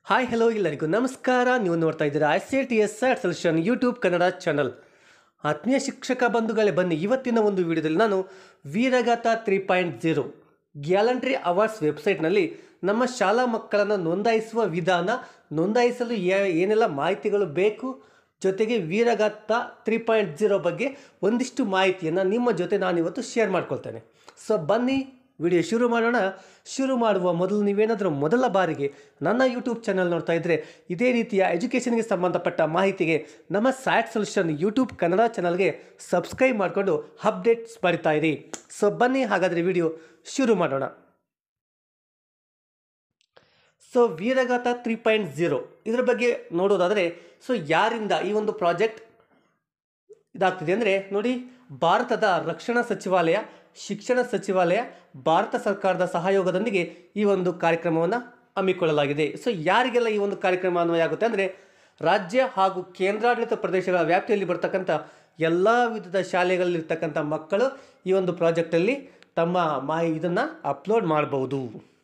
hi hello ಎಲ್ಲರಿಗೂ ನಮಸ್ಕಾರ ನೀವು ನೋಡ್ತಾ ಇದ್ದೀರಾ I C T S R solution YouTube Kannada channel ಆತ್ಮೀಯ ಶಿಕ್ಷಕ ಬಂಧುಗಳೇ ಬನ್ನಿ ಇವತ್ತಿನ ಒಂದು ವಿಡಿಯೋದಲ್ಲಿ ನಾನು Veergatha three point zero gallantry awards ವೆಬ್ಸೈಟ್ನಲ್ಲಿ ನಮ್ಮ ಶಾಲಾ ಮಕ್ಕಳನ್ನು ನೋಂದಾಯಿಸುವ ವಿಧಾನ ನೋಂದಾಯಿಸಲು ಏ- ಏನೆಲ್ಲ ಮಾಹಿತಿಗಳು ಬೇಕು ಜೊತೆಗೆ ವೀರಗಾಥ ತ್ರೀ ಪಾಯಿಂಟ್ ಜೀರೋ ಬಗ್ಗೆ ಒಂದಿಷ್ಟು ಮಾಹಿತಿಯನ್ನು ನಿಮ್ಮ ಜೊತೆ ನಾನಿವತ್ತು ಶೇರ್ ಮಾಡ್ಕೊಳ್ತೇನೆ ಸೊ ಬನ್ನಿ ವಿಡಿಯೋ ಶುರು ಮಾಡೋಣ ಶುರು ಮಾಡುವ ಮೊದಲು ನೀವೇನಾದರೂ ಮೊದಲ ಬಾರಿಗೆ ನನ್ನ ಯೂಟ್ಯೂಬ್ ಚಾನಲ್ ನೋಡ್ತಾ ಇದ್ದರೆ ಇದೇ ರೀತಿಯ ಎಜುಕೇಷನ್ಗೆ ಸಂಬಂಧಪಟ್ಟ ಮಾಹಿತಿಗೆ ನಮ್ಮ ಸ್ಯಾಟ್ ಸೊಲ್ಯೂಷನ್ ಯೂಟ್ಯೂಬ್ ಕನ್ನಡ ಚಾನಲ್ಗೆ ಸಬ್ಸ್ಕ್ರೈಬ್ ಮಾಡಿಕೊಂಡು ಅಪ್ಡೇಟ್ಸ್ ಪಡಿತಾ ಇರಿ ಸೊ ಬನ್ನಿ ಹಾಗಾದರೆ ವಿಡಿಯೋ ಶುರು ಮಾಡೋಣ so Veergatha three point zero ಇದರ ಬಗ್ಗೆ ನೋಡೋದಾದರೆ ಸೊ ಯಾರಿಂದ ಈ ಒಂದು ಪ್ರಾಜೆಕ್ಟ್ ಇದಾಗ್ತಿದೆ ಅಂದರೆ ನೋಡಿ ಭಾರತದ ರಕ್ಷಣಾ ಸಚಿವಾಲಯ ಶಿಕ್ಷಣ ಸಚಿವಾಲಯ ಭಾರತ ಸರ್ಕಾರದ ಸಹಯೋಗದೊಂದಿಗೆ ಈ ಒಂದು ಕಾರ್ಯಕ್ರಮವನ್ನು ಹಮ್ಮಿಕೊಳ್ಳಲಾಗಿದೆ ಸೊ ಯಾರಿಗೆಲ್ಲ ಈ ಒಂದು ಕಾರ್ಯಕ್ರಮ ಅನ್ವಯ ಆಗುತ್ತೆ ಅಂದರೆ ರಾಜ್ಯ ಹಾಗೂ ಕೇಂದ್ರಾಡಳಿತ ಪ್ರದೇಶಗಳ ವ್ಯಾಪ್ತಿಯಲ್ಲಿ ಬರ್ತಕ್ಕಂಥ ಎಲ್ಲ ವಿಧದ ಶಾಲೆಗಳಲ್ಲಿರ್ತಕ್ಕಂಥ ಮಕ್ಕಳು ಈ ಒಂದು ಪ್ರಾಜೆಕ್ಟಲ್ಲಿ ತಮ್ಮ ಮಾಹಿ ಇದನ್ನು ಅಪ್ಲೋಡ್ ಮಾಡಬಹುದು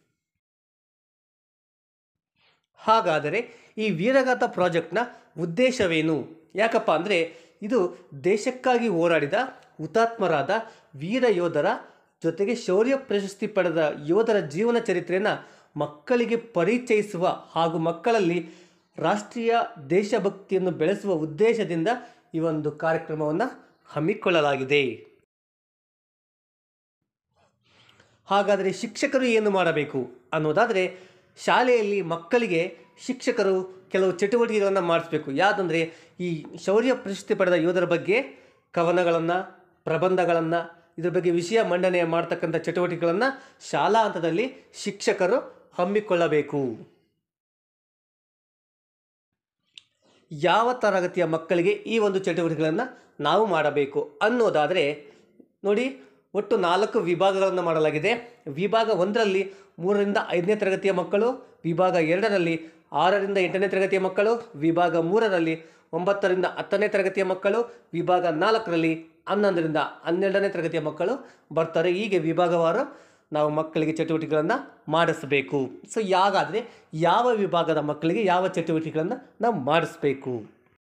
ಹಾಗಾದರೆ ಈ ವೀರಗಾಥ ಪ್ರಾಜೆಕ್ಟ್ನ ಉದ್ದೇಶವೇನು ಯಾಕಪ್ಪ ಅಂದರೆ ಇದು ದೇಶಕ್ಕಾಗಿ ಹೋರಾಡಿದ ಹುತಾತ್ಮರಾದ ವೀರ ಯೋಧರ ಜೊತೆಗೆ ಶೌರ್ಯ ಪ್ರಶಸ್ತಿ ಪಡೆದ ಯೋಧರ ಜೀವನ ಚರಿತ್ರೆಯನ್ನು ಮಕ್ಕಳಿಗೆ ಪರಿಚಯಿಸುವ ಹಾಗೂ ಮಕ್ಕಳಲ್ಲಿ ರಾಷ್ಟ್ರೀಯ ದೇಶಭಕ್ತಿಯನ್ನು ಬೆಳೆಸುವ ಉದ್ದೇಶದಿಂದ ಈ ಒಂದು ಕಾರ್ಯಕ್ರಮವನ್ನು ಹಮ್ಮಿಕೊಳ್ಳಲಾಗಿದೆ ಹಾಗಾದರೆ ಶಿಕ್ಷಕರು ಏನು ಮಾಡಬೇಕು ಅನ್ನೋದಾದರೆ ಶಾಲೆಯಲ್ಲಿ ಮಕ್ಕಳಿಗೆ ಶಿಕ್ಷಕರು ಕೆಲವು ಚಟುವಟಿಕೆಗಳನ್ನು ಮಾಡಿಸ್ಬೇಕು ಯಾವುದಂದರೆ ಈ ಶೌರ್ಯ ಪ್ರಶಸ್ತಿ ಪಡೆದ ಯೋಧರ ಬಗ್ಗೆ ಕವನಗಳನ್ನು ಪ್ರಬಂಧಗಳನ್ನು ಇದ್ರ ಬಗ್ಗೆ ವಿಷಯ ಮಂಡನೆ ಮಾಡ್ತಕ್ಕಂಥ ಚಟುವಟಿಕೆಗಳನ್ನು ಶಾಲಾ ಹಂತದಲ್ಲಿ ಶಿಕ್ಷಕರು ಹಮ್ಮಿಕೊಳ್ಳಬೇಕು ಯಾವ ತರಗತಿಯ ಮಕ್ಕಳಿಗೆ ಈ ಒಂದು ಚಟುವಟಿಕೆಗಳನ್ನು ನಾವು ಮಾಡಬೇಕು ಅನ್ನೋದಾದರೆ ನೋಡಿ ಒಟ್ಟು ನಾಲ್ಕು ವಿಭಾಗಗಳನ್ನು ಮಾಡಲಾಗಿದೆ ವಿಭಾಗ ಒಂದರಲ್ಲಿ ಮೂರರಿಂದ ಐದನೇ ತರಗತಿಯ ಮಕ್ಕಳು ವಿಭಾಗ ಎರಡರಲ್ಲಿ ಆರರಿಂದ ಎಂಟನೇ ತರಗತಿಯ ಮಕ್ಕಳು ವಿಭಾಗ ಮೂರರಲ್ಲಿ ಒಂಬತ್ತರಿಂದ ಹತ್ತನೇ ತರಗತಿಯ ಮಕ್ಕಳು ವಿಭಾಗ ನಾಲ್ಕರಲ್ಲಿ ಹನ್ನೊಂದರಿಂದ ಹನ್ನೆರಡನೇ ತರಗತಿಯ ಮಕ್ಕಳು ಬರ್ತಾರೆ ಹೀಗೆ ವಿಭಾಗವಾರು ನಾವು ಮಕ್ಕಳಿಗೆ ಚಟುವಟಿಕೆಗಳನ್ನು ಮಾಡಿಸಬೇಕು ಸೊ ಯಾಗಾದರೆ ಯಾವ ವಿಭಾಗದ ಮಕ್ಕಳಿಗೆ ಯಾವ ಚಟುವಟಿಕೆಗಳನ್ನು ನಾವು ಮಾಡಿಸ್ಬೇಕು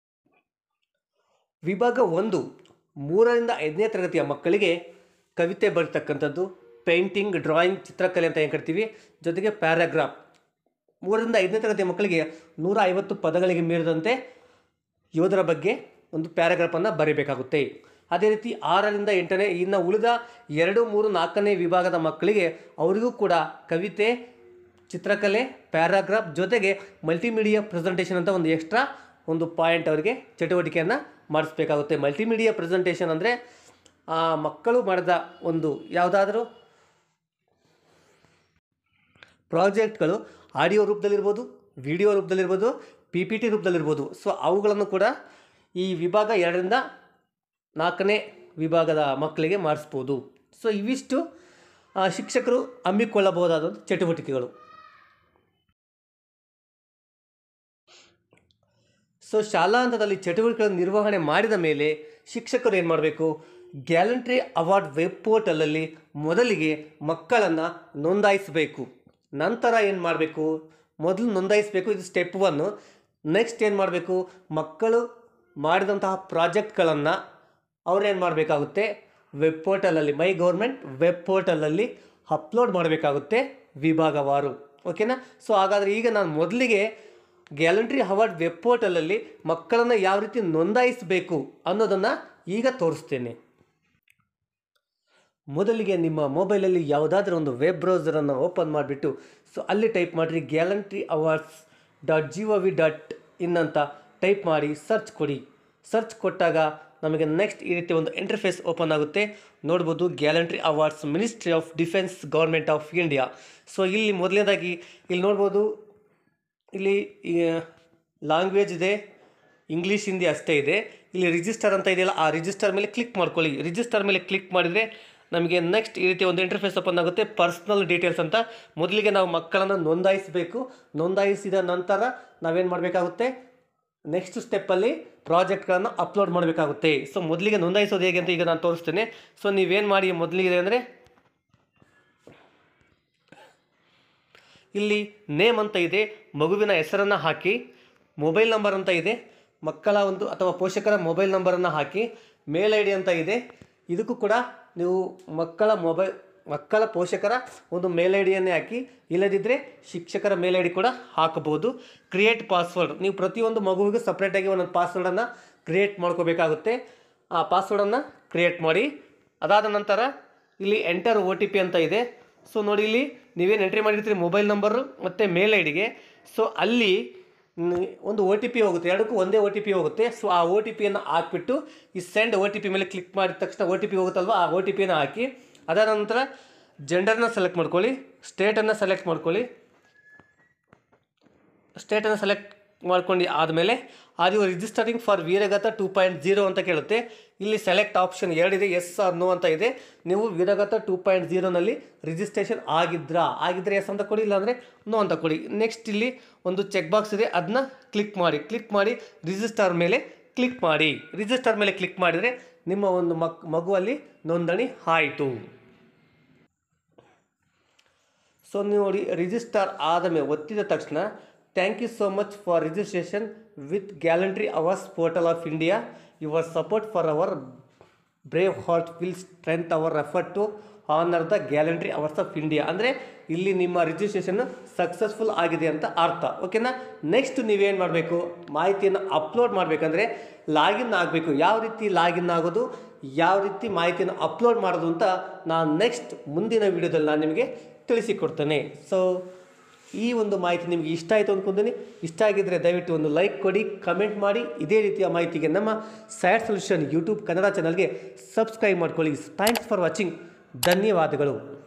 ವಿಭಾಗ ಒಂದು ಮೂರರಿಂದ ಐದನೇ ತರಗತಿಯ ಮಕ್ಕಳಿಗೆ ಕವಿತೆ ಬರ್ತಕ್ಕಂಥದ್ದು ಪೇಂಟಿಂಗ್ ಡ್ರಾಯಿಂಗ್ ಚಿತ್ರಕಲೆ ಅಂತ ಏನು ಕರಿತೀವಿ ಜೊತೆಗೆ ಪ್ಯಾರಾಗ್ರಾಫ್ ಮೂರರಿಂದ ಐದನೇ ತರಗತಿಯ ಮಕ್ಕಳಿಗೆ ನೂರ ಐವತ್ತು ಪದಗಳಿಗೆ ಮೀರಿದಂತೆ ಯೋಧರ ಬಗ್ಗೆ ಒಂದು ಪ್ಯಾರಾಗ್ರಾಫನ್ನು ಬರೀಬೇಕಾಗುತ್ತೆ ಅದೇ ರೀತಿ ಆರರಿಂದ ಎಂಟನೇ ಇನ್ನು ಉಳಿದ ಎರಡು ಮೂರು ನಾಲ್ಕನೇ ವಿಭಾಗದ ಮಕ್ಕಳಿಗೆ ಅವರಿಗೂ ಕೂಡ ಕವಿತೆ ಚಿತ್ರಕಲೆ ಪ್ಯಾರಾಗ್ರಾಫ್ ಜೊತೆಗೆ ಮಲ್ಟಿಮೀಡಿಯಾ ಪ್ರೆಸೆಂಟೇಷನ್ ಅಂತ ಒಂದು ಎಕ್ಸ್ಟ್ರಾ ಒಂದು ಪಾಯಿಂಟ್ ಅವರಿಗೆ ಚಟುವಟಿಕೆಯನ್ನು ಮಾಡಿಸ್ಬೇಕಾಗುತ್ತೆ ಮಲ್ಟಿಮೀಡಿಯಾ ಪ್ರೆಸೆಂಟೇಷನ್ ಅಂದರೆ ಆ ಮಕ್ಕಳು ಮಾಡಿದ ಒಂದು ಯಾವುದಾದ್ರೂ ಪ್ರಾಜೆಕ್ಟ್ಗಳು ಆಡಿಯೋ ರೂಪದಲ್ಲಿರ್ಬೋದು ವಿಡಿಯೋ ರೂಪದಲ್ಲಿರ್ಬೋದು ಪಿ ಪಿ ಟಿ ರೂಪದಲ್ಲಿರ್ಬೋದು ಸೊ ಅವುಗಳನ್ನು ಕೂಡ ಈ ವಿಭಾಗ ಎರಡರಿಂದ ನಾಲ್ಕನೇ ವಿಭಾಗದ ಮಕ್ಕಳಿಗೆ ಮಾಡಿಸ್ಬೋದು ಸೊ ಇವಿಷ್ಟು ಆ, ಶಿಕ್ಷಕರು ಹಮ್ಮಿಕೊಳ್ಳಬಹುದಾದ ಒಂದು ಚಟುವಟಿಕೆಗಳು ಸೊ ಶಾಲಾ ಹಂತದಲ್ಲಿ ಚಟುವಟಿಕೆಗಳನ್ನು ನಿರ್ವಹಣೆ ಮಾಡಿದ ಮೇಲೆ ಶಿಕ್ಷಕರು ಏನು ಮಾಡಬೇಕು ಗ್ಯಾಲಂಟ್ರಿ ಅವಾರ್ಡ್ ವೆಬ್ ಪೋರ್ಟಲಲ್ಲಿ ಮೊದಲಿಗೆ ಮಕ್ಕಳನ್ನು ನೋಂದಾಯಿಸಬೇಕು ನಂತರ ಏನು ಮಾಡಬೇಕು ಮೊದಲು ನೋಂದಾಯಿಸಬೇಕು ಇದು ಸ್ಟೆಪ್ ಒನ್ನು ನೆಕ್ಸ್ಟ್ ಏನು ಮಾಡಬೇಕು ಮಕ್ಕಳು ಮಾಡಿದಂತಹ ಪ್ರಾಜೆಕ್ಟ್ಗಳನ್ನು ಅವ್ರೇನು ಮಾಡಬೇಕಾಗುತ್ತೆ ವೆಬ್ ಪೋರ್ಟಲಲ್ಲಿ ಮೈ ಗೌರ್ಮೆಂಟ್ ವೆಬ್ ಪೋರ್ಟಲಲ್ಲಿ ಅಪ್ಲೋಡ್ ಮಾಡಬೇಕಾಗುತ್ತೆ ವಿಭಾಗವಾರು ಓಕೆನಾ ಸೊ ಹಾಗಾದರೆ ಈಗ ನಾನು ಮೊದಲಿಗೆ ಗ್ಯಾಲಂಟ್ರಿ ಅವಾರ್ಡ್ ವೆಬ್ ಪೋರ್ಟಲಲ್ಲಿ ಮಕ್ಕಳನ್ನು ಯಾವ ರೀತಿ ನೋಂದಾಯಿಸಬೇಕು ಅನ್ನೋದನ್ನು ಈಗ ತೋರಿಸ್ತೇನೆ ಮೊದಲಿಗೆ ನಿಮ್ಮ ಮೊಬೈಲಲ್ಲಿ ಯಾವುದಾದ್ರೂ ಒಂದು ವೆಬ್ ಬ್ರೌಸರನ್ನು ಓಪನ್ ಮಾಡಿಬಿಟ್ಟು ಸೊ ಅಲ್ಲಿ ಟೈಪ್ ಮಾಡಿರಿ gallantry awards dot G O V dot in ಅಂತ ಟೈಪ್ ಮಾಡಿ ಸರ್ಚ್ ಕೊಡಿ ಸರ್ಚ್ ಕೊಟ್ಟಾಗ ನಮಗೆ ನೆಕ್ಸ್ಟ್ ಈ ರೀತಿ ಒಂದು ಇಂಟರ್ಫೇಸ್ ಓಪನ್ ಆಗುತ್ತೆ ನೋಡ್ಬೋದು gallantry awards ministry of defence government of India so ಇಲ್ಲಿ ಮೊದಲನೇದಾಗಿ ಇಲ್ಲಿ ನೋಡ್ಬೋದು ಇಲ್ಲಿ ಲ್ಯಾಂಗ್ವೇಜ್ ಇದೆ ಇಂಗ್ಲೀಷ್ ಹಿಂದಿ ಅಷ್ಟೇ ಇದೆ ಇಲ್ಲಿ ರಿಜಿಸ್ಟರ್ ಅಂತ ಇದೆಯಲ್ಲ ಆ ರಿಜಿಸ್ಟರ್ ಮೇಲೆ ಕ್ಲಿಕ್ ಮಾಡ್ಕೊಳ್ಳಿ ರಿಜಿಸ್ಟರ್ ಮೇಲೆ ಕ್ಲಿಕ್ ಮಾಡಿದರೆ ನಮಗೆ ನೆಕ್ಸ್ಟ್ ಈ ರೀತಿ ಒಂದು ಇಂಟರ್ಫೇಸ್ ಓಪನ್ ಆಗುತ್ತೆ ಪರ್ಸ್ನಲ್ ಡೀಟೇಲ್ಸ್ ಅಂತ ಮೊದಲಿಗೆ ನಾವು ಮಕ್ಕಳನ್ನು ನೋಂದಾಯಿಸಬೇಕು ನೋಂದಾಯಿಸಿದ ನಂತರ ನಾವೇನು ಮಾಡಬೇಕಾಗುತ್ತೆ ನೆಕ್ಸ್ಟ್ ಸ್ಟೆಪ್ಪಲ್ಲಿ ಪ್ರಾಜೆಕ್ಟ್ಗಳನ್ನು ಅಪ್ಲೋಡ್ ಮಾಡಬೇಕಾಗುತ್ತೆ ಸೊ ಮೊದಲಿಗೆ ನೋಂದಾಯಿಸೋದು ಹೇಗೆ ಅಂತ ಈಗ ನಾನು ತೋರಿಸ್ತೇನೆ ಸೊ ನೀವೇನು ಮಾಡಿ ಮೊದಲಿಗೆ ಅಂದರೆ ಇಲ್ಲಿ ನೇಮ್ ಅಂತ ಇದೆ ಮಗುವಿನ ಹೆಸರನ್ನು ಹಾಕಿ ಮೊಬೈಲ್ ನಂಬರ್ ಅಂತ ಇದೆ ಮಕ್ಕಳ ಒಂದು ಅಥವಾ ಪೋಷಕರ ಮೊಬೈಲ್ ನಂಬರನ್ನು ಹಾಕಿ ಮೇಲ್ ಐ ಡಿ ಅಂತ ಇದೆ ಇದಕ್ಕೂ ಕೂಡ ನೀವು ಮಕ್ಕಳ ಮೊಬೈಲ್ ಮಕ್ಕಳ ಪೋಷಕರ ಒಂದು ಮೇಲ್ ಐ ಡಿಯನ್ನೇ ಹಾಕಿ ಇಲ್ಲದಿದ್ದರೆ ಶಿಕ್ಷಕರ ಮೇಲ್ ಐ ಡಿ ಕೂಡ ಹಾಕಬಹುದು ಕ್ರಿಯೇಟ್ ಪಾಸ್ವರ್ಡ್ ನೀವು ಪ್ರತಿಯೊಂದು ಮಗುವಿಗೂ ಸಪ್ರೇಟಾಗಿ ಒಂದೊಂದು ಪಾಸ್ವರ್ಡನ್ನು ಕ್ರಿಯೇಟ್ ಮಾಡ್ಕೋಬೇಕಾಗುತ್ತೆ ಆ ಪಾಸ್ವರ್ಡನ್ನು ಕ್ರಿಯೇಟ್ ಮಾಡಿ ಅದಾದ ನಂತರ ಇಲ್ಲಿ ಎಂಟರ್ ಒ ಟಿ ಪಿ ಅಂತ ಇದೆ ಸೊ ನೋಡಿ ಇಲ್ಲಿ ನೀವೇನು ಎಂಟ್ರಿ ಮಾಡಿರ್ತೀರಿ ಮೊಬೈಲ್ ನಂಬರು ಮತ್ತು ಮೇಲ್ ಐ ಡಿಗೆ ಸೊ ಅಲ್ಲಿ ನ್- ಒಂದು ಒ ಟಿ ಪಿ ಹೋಗುತ್ತೆ ಎರಡಕ್ಕೂ ಒಂದೇ ಒ ಟಿ ಪಿ ಹೋಗುತ್ತೆ ಸೊ ಆ ಒ ಟಿ ಪಿಯನ್ನು ಹಾಕ್ಬಿಟ್ಟು ಈ ಸೆಂಡ್ ಒ ಟಿ ಪಿ ಮೇಲೆ ಕ್ಲಿಕ್ ಮಾಡಿದ ತಕ್ಷಣ ಒ ಟಿ ಪಿ ಹೋಗುತ್ತಲ್ವ ಆ ಒ ಟಿ ಪಿಯನ್ನು ಹಾಕಿ ಅದಾದ ನಂತರ ಜೆಂಡರ್ನ ಸೆಲೆಕ್ಟ್ ಮಾಡ್ಕೊಳ್ಳಿ ಸ್ಟೇಟನ್ನು ಸೆಲೆಕ್ಟ್ ಮಾಡ್ಕೊಳ್ಳಿ ಸ್ಟೇಟನ್ನು ಸೆಲೆಕ್ಟ್ ಮಾಡ್ಕೊಂಡು ಆದಮೇಲೆ ಅದು registering for Veeragatha two point zero ಅಂತ ಕೇಳುತ್ತೆ ಇಲ್ಲಿ ಸೆಲೆಕ್ಟ್ ಆಪ್ಷನ್ ಎರಡಿದೆ ಎಸ್ ಆರ್ ನೋ ಅಂತ ಇದೆ ನೀವು ವೀರಗತ ಟೂ ಪಾಯಿಂಟ್ ಜೀರೋನಲ್ಲಿ ರಿಜಿಸ್ಟ್ರೇಷನ್ ಆಗಿದ್ರಾ ಆಗಿದ್ದರೆ ಎಸ್ ಅಂತ ಕೊಡಿ ಇಲ್ಲಾಂದರೆ ನೋ ಅಂತ ಕೊಡಿ ನೆಕ್ಸ್ಟ್ ಇಲ್ಲಿ ಒಂದು ಚೆಕ್ ಬಾಕ್ಸ್ ಇದೆ ಅದನ್ನ ಕ್ಲಿಕ್ ಮಾಡಿ ಕ್ಲಿಕ್ ಮಾಡಿ ರಿಜಿಸ್ಟರ್ ಮೇಲೆ ಕ್ಲಿಕ್ ಮಾಡಿ ರಿಜಿಸ್ಟರ್ ಮೇಲೆ ಕ್ಲಿಕ್ ಮಾಡಿದರೆ ನಿಮ್ಮ ಒಂದು ಮಕ್ ಮಗುವಲ್ಲಿ ನೋಂದಣಿ ಆಯಿತು ಸೊ ನೀವು ನೋಡಿ ರಿಜಿಸ್ಟರ್ ಆದ ಮೇಲೆ ಒತ್ತಿದ ತಕ್ಷಣ thank you so much for registration with gallantry awards portal of India your support for our brave heart will strength our effort to honour the gallantry awards of India ಅಂದರೆ ಇಲ್ಲಿ ನಿಮ್ಮ registration successful ಆಗಿದೆ ಅಂತ ಅರ್ಥ ಓಕೆನಾ next ನೀವೇನು ಮಾಡಬೇಕು ಮಾಹಿತಿಯನ್ನು ಅಪ್ಲೋಡ್ ಮಾಡಬೇಕಂದ್ರೆ ಲಾಗಿನ್ ಆಗಬೇಕು ಯಾವ ರೀತಿ ಲಾಗಿನ್ ಆಗೋದು ಯಾವ ರೀತಿ ಮಾಹಿತಿಯನ್ನು ಅಪ್ಲೋಡ್ ಮಾಡೋದು ಅಂತ ನಾನು ನೆಕ್ಸ್ಟ್ ಮುಂದಿನ ವಿಡಿಯೋದಲ್ಲಿ ನಾನು ನಿಮಗೆ ತಿಳಿಸಿಕೊಡ್ತೇನೆ ಸೊ ಈ ಒಂದು ಮಾಹಿತಿ ನಿಮಗೆ ಇಷ್ಟ ಆಯಿತು ಅಂದ್ಕೊಂತೀನಿ ಇಷ್ಟ ಆಗಿದ್ದರೆ ದಯವಿಟ್ಟು ಒಂದು ಲೈಕ್ ಕೊಡಿ ಕಮೆಂಟ್ ಮಾಡಿ ಇದೇ ರೀತಿಯ ಮಾಹಿತಿಗೆ ನಮ್ಮ ಸ್ಯಾಡ್ ಸೊಲ್ಯೂಷನ್ ಯೂಟ್ಯೂಬ್ ಕನ್ನಡ ಚಾನಲ್ಗೆ ಸಬ್ಸ್ಕ್ರೈಬ್ ಮಾಡ್ಕೊಳ್ಳಿ ಥ್ಯಾಂಕ್ಸ್ ಫಾರ್ ವಾಚಿಂಗ್ ಧನ್ಯವಾದಗಳು